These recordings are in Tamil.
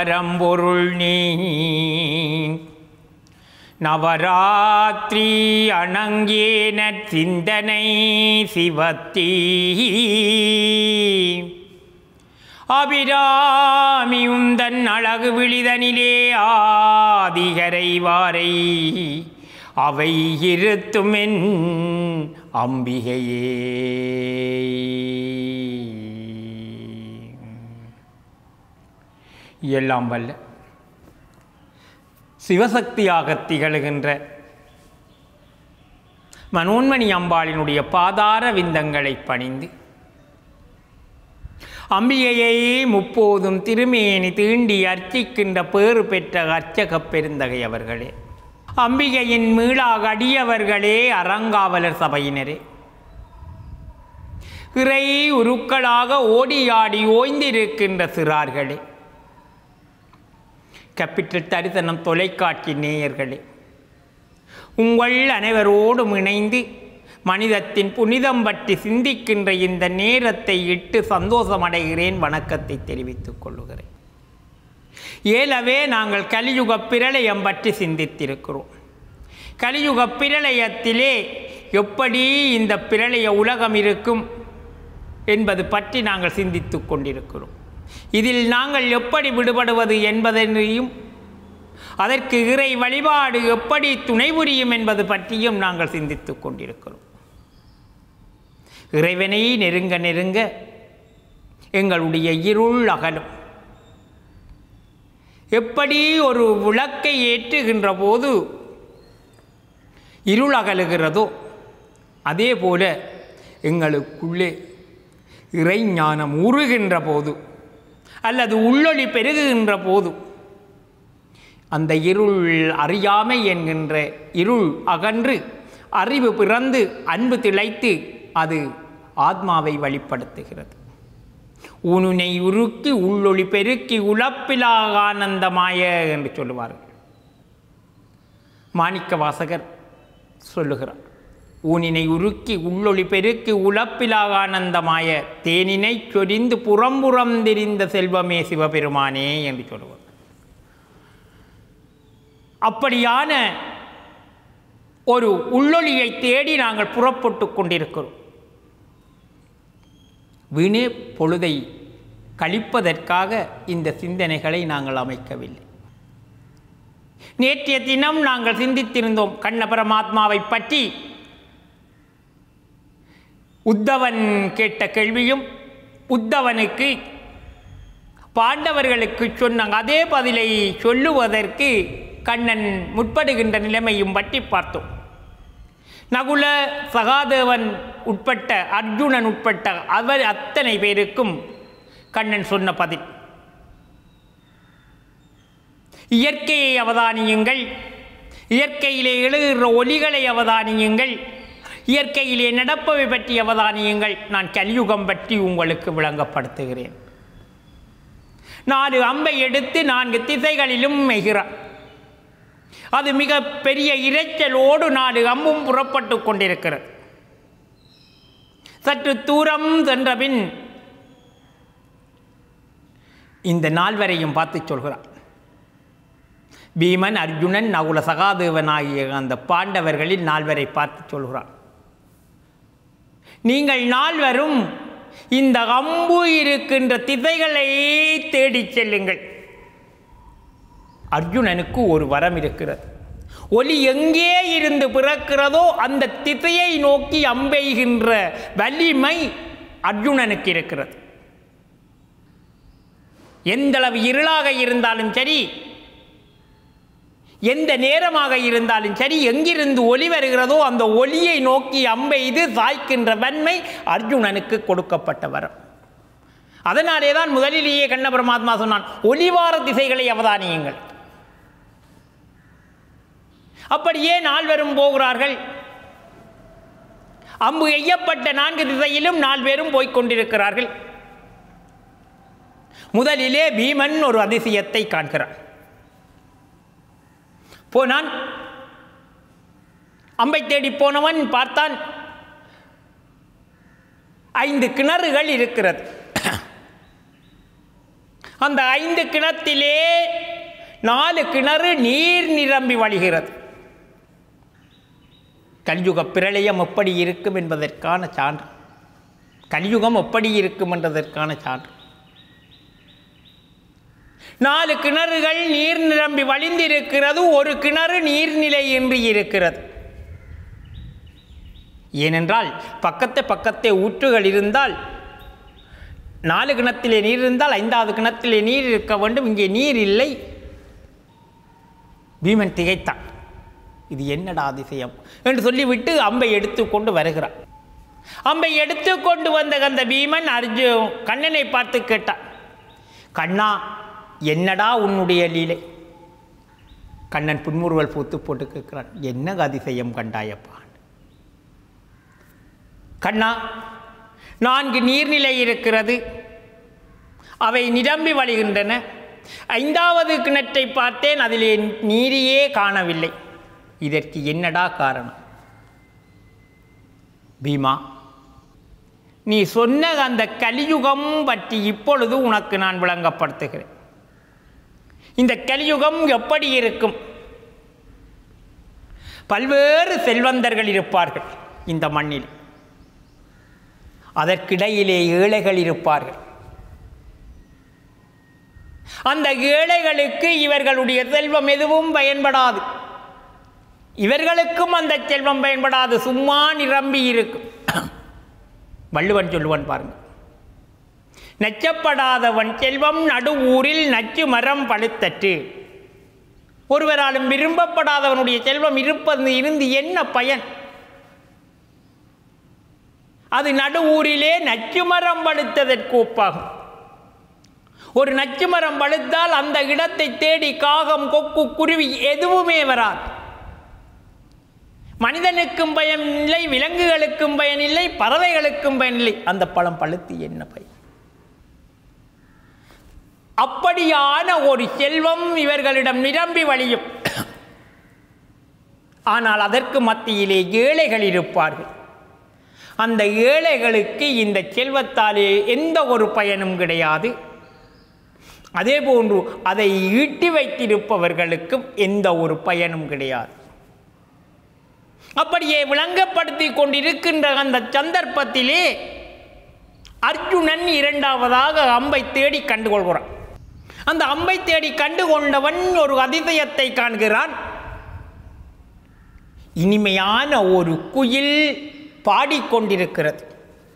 பரம்பொருள் நீ நவராத்திரி அணங்கேன சிந்தனை சிவத்தீ அபிராமியுந்தன் அழகு விழிதனிலே ஆதிகரை வாரை அவை இருத்துமென் அம்பிகையே எல்லாம் வல்ல சிவசக்தியாக திகழுகின்ற மனோன்மணி அம்பாளினுடைய பாதார விந்தங்களை பணிந்து அம்பிகையை முப்போதும் திருமேனி தீண்டி அர்ச்சிக்கின்ற பேறு பெற்ற அர்ச்சகப் பெருந்தகை அவர்களே அம்பிகையின் மீளாக அடியவர்களே அறங்காவலர் சபையினரே இறை உருக்களாக ஓடியாடி ஓய்ந்திருக்கின்ற சிறார்களே கேபிட்டல் தரிசனம் தொலைக்காட்சி நேயர்களே உங்கள் அனைவரோடும் இணைந்து மனிதத்தின் புனிதம் பற்றி சிந்திக்கின்ற இந்த நேரத்தை இட்டு சந்தோஷமடைகிறேன் வணக்கத்தை தெரிவித்துக் கொள்ளுகிறேன் ஏலவே நாங்கள் கலியுக பிரளயம் பற்றி சிந்தித்திருக்கிறோம் கலியுக பிரளயத்திலே எப்படி இந்த பிரளய உலகம் இருக்கும் என்பது பற்றி நாங்கள் சிந்தித்துக் கொண்டிருக்கிறோம் இதில் நாங்கள் எப்படி விடுபடுவது என்பதனையும் அதற்கு இறை வழிபாடு எப்படி துணை புரியும் என்பது பற்றியும் நாங்கள் சிந்தித்துக் கொண்டிருக்கிறோம் இறைவனை நெருங்க நெருங்க எங்களுடைய இருள் அகலும் எப்படி ஒரு விளக்கை ஏற்றுகின்ற போது இருள் அகலுகிறதோ அதே போல எங்களுக்குள்ளே இறை ஞானம் உருகின்ற போது அல்லது உள்ளொளி பெருகுகின்ற போது அந்த இருள் அறியாமை என்கின்ற இருள் அகன்று அறிவு பிறந்து அன்பு திளைத்து அது ஆத்மாவை வழிப்படுத்துகிறது ஊனுனை உருக்கி உள்ளொளி பெருக்கி உழப்பிலாக ஆனந்தமாய என்று சொல்லுவார்கள் மாணிக்க வாசகர் சொல்லுகிறார் ஊனினை உருக்கி உள்ளொளி பெருக்கி உழப்பிலாக ஆனந்தமாய தேனினை சொரிந்து புறம்புறம் தெரிந்த செல்வமே சிவபெருமானே என்று சொல்லுவார் அப்படியான ஒரு உள்ளொளியை தேடி நாங்கள் புறப்பட்டு கொண்டிருக்கிறோம் வீணே பொழுதை கழிப்பதற்காக இந்த சிந்தனைகளை நாங்கள் அமைக்கவில்லை நேற்றைய தினம் நாங்கள் சிந்தித்திருந்தோம் கண்ண பரமாத்மாவை பற்றி உத்தவன் கேட்ட கேள்வியும் உத்தவனுக்கு பாண்டவர்களுக்கு சொன்ன அதே பதிலை சொல்லுவதற்கு கண்ணன் முற்படுகின்ற நிலைமையும் பற்றி பார்த்தோம் நகுல சகாதேவன் உட்பட்ட அர்ஜுனன் உட்பட்ட அவர் அத்தனை பேருக்கும் கண்ணன் சொன்ன பதில் இயற்கையை அவதானியுங்கள் இயற்கையிலே எழுகிற ஒலிகளை அவதானியுங்கள் இயற்கையிலே நடப்பவை பற்றி அவதானியுங்கள் நான் கலியுகம் பற்றி உங்களுக்கு விளங்கப்படுத்துகிறேன் நாலு அம்பை எடுத்து நான்கு திசைகளிலும் மெய்கிறார் அது மிக பெரிய இரைச்சலோடு நாடு அம்பும் புறப்பட்டு கொண்டிருக்கிறது சற்று தூரம் சென்றபின் இந்த நால்வரையும் பார்த்து சொல்கிறார் பீமன் அர்ஜுனன் நகுல சகாதேவன் ஆகிய அந்த பாண்டவர்களில் நால்வரை பார்த்து சொல்கிறார் நீங்கள் நால்வரும் இந்த அம்பு இருக்கின்ற திசைகளை தேடிச் செல்லுங்கள் அர்ஜுனனுக்கு ஒரு வரம் இருக்கிறது ஒலி எங்கே இருந்து பிறக்கிறதோ அந்த திசையை நோக்கி அம்பெய்கின்ற வலிமை அர்ஜுனனுக்கு இருக்கிறது எந்தளவு இருளாக இருந்தாலும் சரி எந்த நேரமாக இருந்தாலும் சரி எங்கிருந்து ஒளி வருகிறதோ அந்த ஒளியை நோக்கி அம்பெய்து சாய்க்கின்ற வன்மை அர்ஜுனனுக்கு கொடுக்கப்பட்ட வரம் அதனாலே தான் முதலிலேயே கண்ண பரமாத்மா சொன்னான் ஒளிவார திசைகளை அவதானியுங்கள் அப்படியே நால்வரும் போகிறார்கள் அம்பு எய்யப்பட்ட நான்கு திசையிலும் நால்வரும் போய்க் கொண்டிருக்கிறார்கள் முதலிலே பீமன் ஒரு அதிசயத்தை காண்கிறான் போனான் அம்பை தேடி போனவன் பார்த்தான் ஐந்து கிணறுகள் இருக்கிறது அந்த ஐந்து கிணத்திலே நாலு கிணறு நீர் நிரம்பி வழிகிறது கலியுக பிரளயம் எப்படி இருக்கும் என்பதற்கான சான்று கலியுகம் எப்படி இருக்கும் என்பதற்கான சான்று நாலு கிணறுகள் நீர் நிரம்பி வழிந்திருக்கிறது ஒரு கிணறு நீர்நிலை இன்றி இருக்கிறது ஏனென்றால் பக்கத்து பக்கத்தே ஊற்றுகள் இருந்தால் நாலு கிணத்திலே நீர் இருந்தால் ஐந்தாவது கிணத்திலே நீர் இருக்க வேண்டும் இங்கே நீர் இல்லை பீமன் திகைத்தான் இது என்னடா அதிசயம் என்று சொல்லிவிட்டு அம்பை எடுத்துக்கொண்டு வருகிறான் அம்பை எடுத்துக்கொண்டு வந்த அந்த பீமன் அர்ஜு கண்ணனை பார்த்து கேட்டான் கண்ணா என்னடா உன்னுடைய லீலை கண்ணன் புன்முறுவல் பூத்து போட்டு கேட்கிறான் என்ன அதிசயம் கண்டாயப்பா கண்ணா நான்கு நீர்நிலை இருக்கிறது அவை நிரம்பி வழிகின்றன ஐந்தாவது கிணற்றை பார்த்தேன் அதிலே நீரையே காணவில்லை இதற்கு என்னடா காரணம் பீமா நீ சொன்ன அந்த கலியுகம் பற்றி இப்பொழுது உனக்கு நான் விளங்கப்படுத்துகிறேன் இந்த கலியுகம் எப்படி இருக்கும் பல்வேறு செல்வந்தர்கள் இருப்பார்கள் இந்த மண்ணில் அதற்கிடையிலே ஏழைகள் இருப்பார்கள் அந்த ஏழைகளுக்கு இவர்களுடைய செல்வம் எதுவும் பயன்படாது இவர்களுக்கும் அந்த செல்வம் பயன்படாது சும்மா நிரம்பி இருக்கும் வள்ளுவன் சொல்லுவன் பாருங்க நச்சப்படாதவன் செல்வம் நடு ஊரில் நச்சு மரம் பழுத்தற்று ஒருவராலும் விரும்பப்படாதவனுடைய செல்வம் இருப்பது இருந்து என்ன பயன் அது நடு ஊரிலே நச்சு மரம் பழுத்ததற்கு ஒப்பாகும் ஒரு நச்சு மரம் பழுத்தால் அந்த இடத்தை தேடி காகம் கொக்கு குருவி எதுவுமே வராது மனிதனுக்கும் பயன் இல்லை விலங்குகளுக்கும் பயன் இல்லை பறவைகளுக்கும் பயன் இல்லை அந்த பழம் பழுத்து என்ன பயன் அப்படியான ஒரு செல்வம் இவர்களிடம் நிரம்பி வழியும் ஆனால் அதற்கு மத்தியிலே ஏழைகள் இருப்பார்கள் அந்த ஏழைகளுக்கு இந்த செல்வத்தாலே எந்த ஒரு பயனும் கிடையாது அதே போன்று அதை ஈட்டி வைத்திருப்பவர்களுக்கும் எந்த ஒரு பயனும் கிடையாது அப்படியே விளங்கப்படுத்தி கொண்டிருக்கின்ற அந்த சந்தர்ப்பத்திலே அர்ஜுனன் இரண்டாவதாக அம்பை தேடி கண்டுகொள்கிறான் அந்த அம்பை தேடி கண்டுகொண்டவன் ஒரு அதிசயத்தை காண்கிறான் இனிமையான ஒரு குயில் பாடிக்கொண்டிருக்கிறது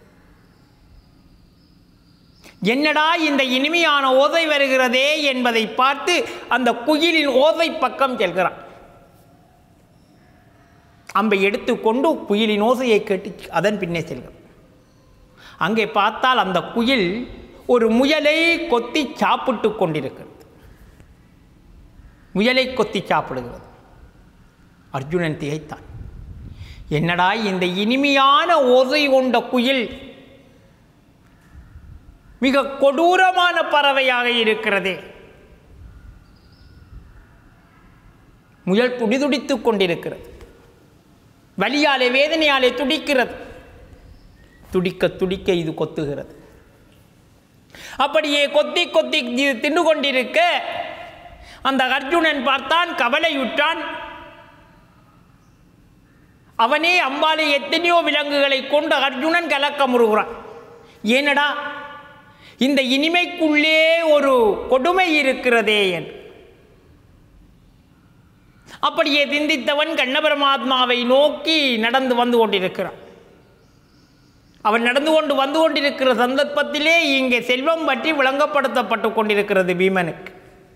என்னடா இந்த இனிமையான ஓதை வருகிறதே என்பதை பார்த்து அந்த குயிலின் ஓதை பக்கம் செல்கிறான் அம்பை எடுத்துக்கொண்டு குயிலின் ஓசையை கேட்டு அதன் பின்னே செல்கிறான் அங்கே பார்த்தால் அந்த குயில் ஒரு முயலை கொத்தி சாப்பிட்டு கொண்டிருக்கிறது முயலை கொத்தி சாப்பிடுகிறது அர்ஜுனன் திகைத்தான் என்னடா இந்த இனிமையான ஓசை கொண்ட குயில் மிக கொடூரமான பறவையாக இருக்கிறதே முயல் துடிதுடித்துக் கொண்டிருக்கிறது வலியாலே வேதனையாலே துடிக்கிறது துடிக்க துடிக்க இது கொத்துகிறது அப்படியே கொத்தி கொத்தி இது தின்று கொண்டிருக்க அந்த அர்ஜுனன் பார்த்தான் கவலையுற்றான் அவனே அம்பாலே எத்தனையோ விலங்குகளை கொண்டு அர்ஜுனன் கலக்க முறுகிறான் ஏனடா இந்த இனிமைக்குள்ளே ஒரு கொடுமை இருக்கிறதே என்று அப்படியே சிந்தித்தவன் கண்ணபரமாத்மாவை நோக்கி நடந்து வந்து கொண்டிருக்கிறான் அவன் நடந்து கொண்டு வந்து கொண்டிருக்கிற சந்தர்ப்பத்திலே இங்கே செல்வம் பற்றி விளங்கப்படுத்தப்பட்டு கொண்டிருக்கிறது பீமனுக்கு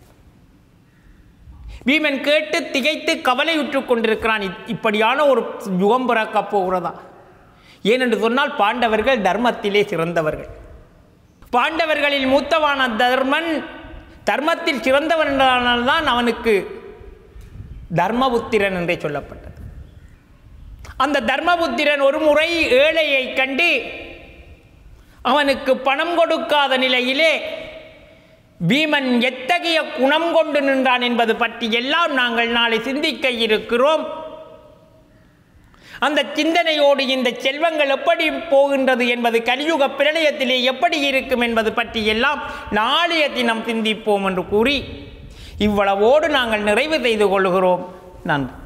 பீமன் கேட்டு திகைத்து கவலையுற்று கொண்டிருக்கிறான் இப்- இப்படியான ஒரு யுகம் பிறக்கப் போகிறதா ஏனென்று சொன்னால் பாண்டவர்கள் தர்மத்திலே சிறந்தவர்கள் பாண்டவர்களில் மூத்தவான தர்மன் தர்மத்தில் சிறந்தவன் என்றால்தான் அவனுக்கு தர்மபுத்திரன் என்றே சொல்லப்பட்டது அந்த தர்மபுத்திரன் ஒரு முறை ஏழையை கண்டு அவனுக்கு பணம் கொடுக்காத நிலையிலே பீமன் எத்தகைய குணம் கொண்டு நின்றான் என்பது பற்றி எல்லாம் நாங்கள் நாளை சிந்திக்க இருக்கிறோம் அந்த சிந்தனையோடு இந்த செல்வங்கள் எப்படி போகின்றது என்பது கலியுக பிரளயத்திலே எப்படி இருக்கும் என்பது பற்றி எல்லாம் நாளைய தினம் சிந்திப்போம் என்று கூறி இவ்வளவோடு நாங்கள் நிறைவு செய்து கொள்கிறோம் நன்றி